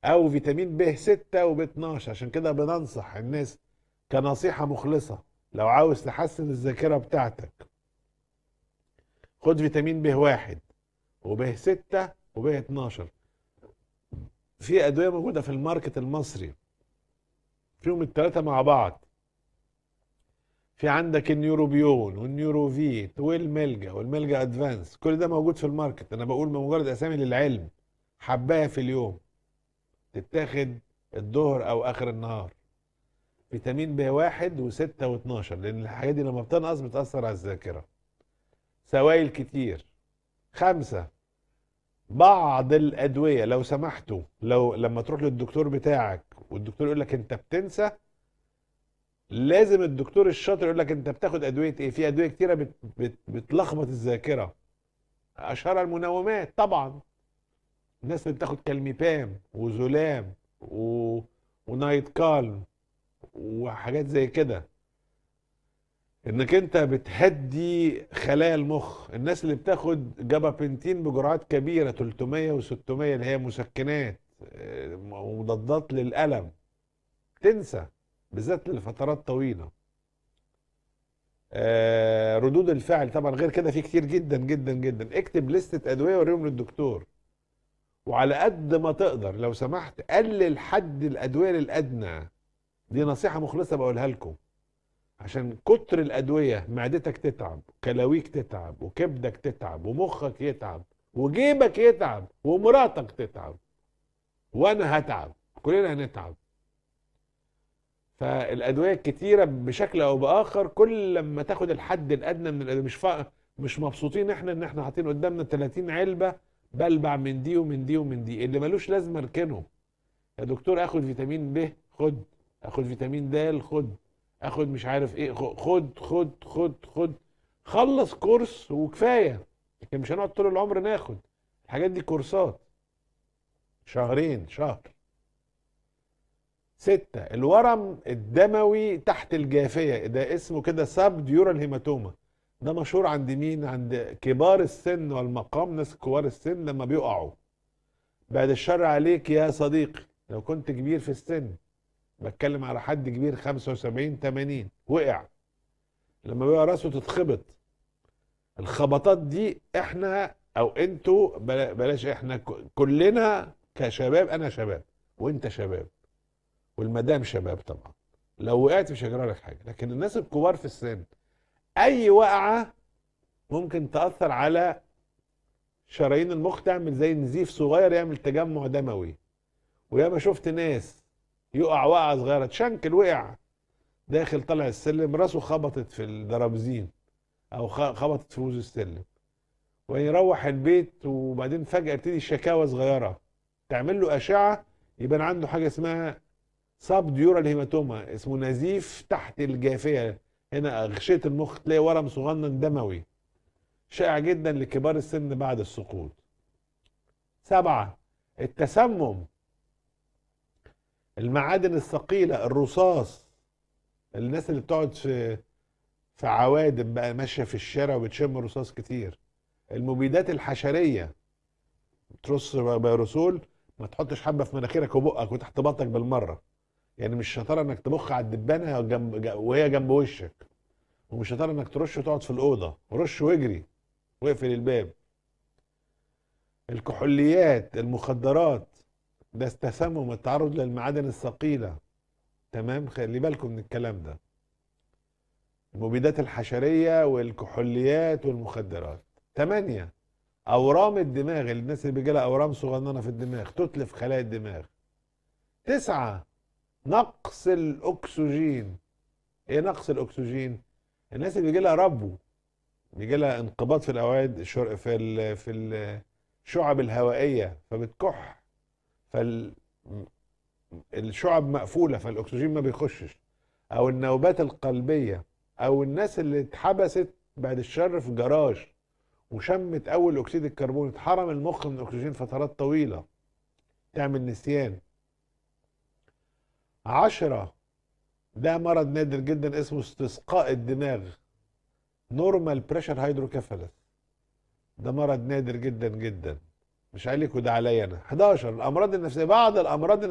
او فيتامين ب 6 وب 12 عشان كده بننصح الناس كنصيحة مخلصة لو عاوز تحسن الذاكرة بتاعتك خد فيتامين ب 1 وب 6 وب 12 في ادوية موجودة في الماركت المصري فيهم الثلاثة مع بعض في عندك النيوروبيون والنيوروفيت والملجا والملجا ادفانس كل ده موجود في الماركت انا بقول بمجرد اسامي للعلم حبايه في اليوم تتاخد الظهر او اخر النهار فيتامين ب 1 و6 و12 لان الحاجات دي لما بتنقص بتاثر على الذاكره سوائل كتير خمسة بعض الادويه لو سمحتوا لو لما تروح للدكتور بتاعك والدكتور يقول لك انت بتنسى لازم الدكتور الشاطر يقول لك انت بتاخد ادويه ايه في ادويه كتيره بت بت بتلخبط الذاكره اشهرها المنومات طبعا الناس اللي بتاخد كالميبام وزولام و... ونايت كالم وحاجات زي كده انك انت بتهدي خلايا المخ الناس اللي بتاخد جابابنتين بجرعات كبيره 300 و600 اللي هي مسكنات آه، مضادات للالم تنسى بالذات لفترات طويله آه، ردود الفعل طبعا غير كده في كتير جدا جدا جدا اكتب لستة ادويه وريهم للدكتور وعلى قد ما تقدر لو سمحت قلل حد الادويه للادنى دي نصيحه مخلصه بقولها لكم عشان كتر الادويه معدتك تتعب كلاويك تتعب وكبدك تتعب ومخك يتعب وجيبك يتعب ومراتك تتعب وانا هتعب كلنا هنتعب فالادويه الكتيره بشكل او باخر كل لما تاخد الحد الادنى من الادويه مش فا... مش مبسوطين احنا ان احنا حاطين قدامنا 30 علبه بلبع من دي ومن دي ومن دي اللي ملوش لازمه اركنه يا دكتور اخد فيتامين ب خد اخد فيتامين د خد اخد مش عارف ايه خ- خد خد خد خد خلص كورس وكفايه لكن مش هنقعد طول العمر ناخد الحاجات دي كورسات شهرين شهر ستة الورم الدموي تحت الجافية ده اسمه كده سب ديورال هيماتوما ده مشهور عند مين عند كبار السن والمقام ناس كبار السن لما بيقعوا بعد الشر عليك يا صديقي لو كنت كبير في السن بتكلم على حد كبير 75 80 وقع لما بيقع راسه تتخبط الخبطات دي احنا او انتوا بلا- بلاش احنا ك- كلنا كشباب انا شباب وانت شباب والمدام شباب طبعا لو وقعت مش هيجرى لك حاجه لكن الناس الكبار في السن اي وقعه ممكن تاثر على شرايين المخ تعمل زي نزيف صغير يعمل تجمع دموي وياما شفت ناس يقع وقعه صغيره تشنكل وقع داخل طلع السلم راسه خبطت في الدرابزين او خ- خبطت في وز السلم ويروح البيت وبعدين فجاه يبتدي الشكاوى صغيره تعمل له اشعه يبان عنده حاجه اسمها سب ديورال هيماتوما اسمه نزيف تحت الجافيه هنا غشيه المخ تلاقي ورم صغنن دموي شائع جدا لكبار السن بعد السقوط سبعة التسمم المعادن الثقيلة الرصاص الناس اللي بتقعد في في عوادم بقى ماشية في الشارع وبتشم رصاص كتير المبيدات الحشرية ترص بيروسول ما تحطش حبة في مناخيرك وبقك وتحت بطنك بالمرة يعني مش شطاره انك تبخ على الدبانه جنب ج- وهي جنب وشك ومش شطاره انك ترش وتقعد في الاوضه رش واجري واقفل الباب الكحوليات المخدرات ده التسمم التعرض للمعادن الثقيله تمام خلي بالكم من الكلام ده المبيدات الحشريه والكحوليات والمخدرات ثمانية اورام الدماغ الناس اللي بيجي لها اورام صغننه في الدماغ تتلف خلايا الدماغ تسعة نقص الاكسجين ايه نقص الاكسجين الناس اللي بيجي لها ربو بيجي لها انقباض في الاوعيه الشر- في ال في الشعب الهوائيه فبتكح فال الشعب مقفوله فالاكسجين ما بيخشش او النوبات القلبيه او الناس اللي اتحبست بعد الشر في جراج وشمت اول اكسيد الكربون اتحرم المخ من الاكسجين فترات طويله تعمل نسيان عشرة ده مرض نادر جدا اسمه استسقاء الدماغ نورمال بريشر هيدروكيفالس ده مرض نادر جدا جدا مش عليك وده عليا انا 11 الامراض النفسيه بعض الامراض